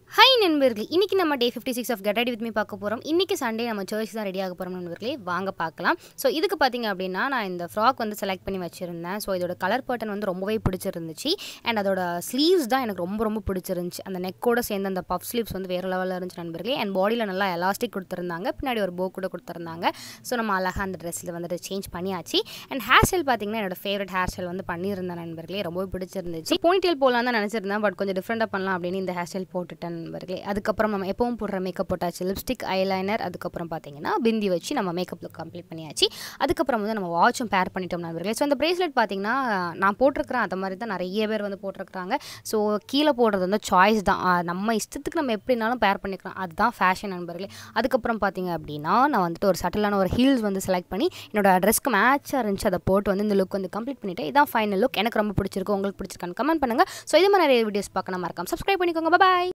hi நண்பர்களே இன்றைக்கி நம்ம day fifty six of get ready with me பார்க்க போகிறோம் இன்றைக்கி சண்டே நம்ம சர்ச் தான் ரெடி ஆக போகிறோம் நண்பர்களே வாங்க பார்க்கலாம் ஸோ இதுக்கு பார்த்தீங்க அப்படின்னா நான் இந்த ஃப்ராக் வந்து செலக்ட் பண்ணி வச்சுருந்தேன் ஸோ இதோட கலர் பேட்டர்ன் வந்து ரொம்பவே பிடிச்சிருந்துச்சு அண்ட் அதோட ஸ்லீவ்ஸ் தான் எனக்கு ரொம்ப ரொம்ப பிடிச்சிருந்துச்சு அந்த நெக்கோட சேர்ந்து அந்த பஃப் ஸ்லீவ்ஸ் வந்து வேறு லெவலில் இருந்துச்சு நண்பர்களே அண்ட் பாடியில் நல்லா எலாஸ்டிக் கொடுத்துருந்தாங்க பின்னாடி ஒரு போ கூட கொடுத்துருந்தாங்க ஸோ நம்ம அழகாக அந்த ட்ரெஸ்ஸில் வந்துட்டு சேஞ்ச் பண்ணியாச்சு அண்ட் ஹேர் ஸ்டைல் பார்த்தீங்கன்னா என்னோட ஃபேவரட் ஹேர் ஸ்டைல் வந்து பண்ணியிருந்தேன் நண்பர்களே ரொம்பவே பிடிச்சிருந்துச்சு போனிடெயில் போகலாம் தான் நினச்சிருந்தேன் பட் கொஞ்சம் டிஃப்ரெண்ட்டாக பண்ணலாம் அப்படின்னு இந்த ஹேர் ஸ்டைல் போட்டுட்டேன் நண்பர்களே அதுக்கப்புறம் நம்ம எப்பவும் போடுற மேக்கப் போட்டாச்சு லிப்ஸ்டிக் ஐலைனர் அதுக்கப்புறம் பார்த்தீங்கன்னா பிந்தி வச்சு நம்ம மேக்கப் லுக் கம்ப்ளீட் பண்ணியாச்சு அதுக்கப்புறம் வந்து நம்ம வாட்சும் பேர் பண்ணிட்டோம் நண்பர்களே ஸோ அந்த பிரேஸ்லெட் பார்த்தீங்கன்னா நான் போட்டிருக்கிறேன் அந்த மாதிரி தான் நிறைய பேர் வந்து போட்டிருக்கிறாங்க ஸோ கீழே போடுறது வந்து சாய்ஸ் தான் ஆஹ் நம்ம இஷ்டத்துக்கு நம்ம எப்படினாலும் பேர் பண்ணிக்கலாம் அதுதான் ஃபேஷன் நண்பர்களே அதுக்கப்புறம் பார்த்தீங்க அப்படின்னா நான் வந்துட்டு ஒரு சட்டிலான ஒரு ஹீல்ஸ் வந்து செலக்ட் பண்ணி என்னோட ட்ரெஸ்க்கு மேட்சாக இருந்துச்சு அதை போட்டு வந்து இந்த லுக் வந்து கம்ப்ளீட் பண்ணிவிட்டு இதான் ஃபைனல் லுக் எனக்கு ரொம்ப பிடிச்சிருக்கு உங்களுக்கு பிடிச்சிருக்கான்னு கமெண்ட் பண்ணுங்கள் ஸோ இது மாதிரி நிறைய வீடியோஸ் பார்க்க மறக்காம சப்ஸ்கிரைப் பண்ணிக்கோங்க பாய்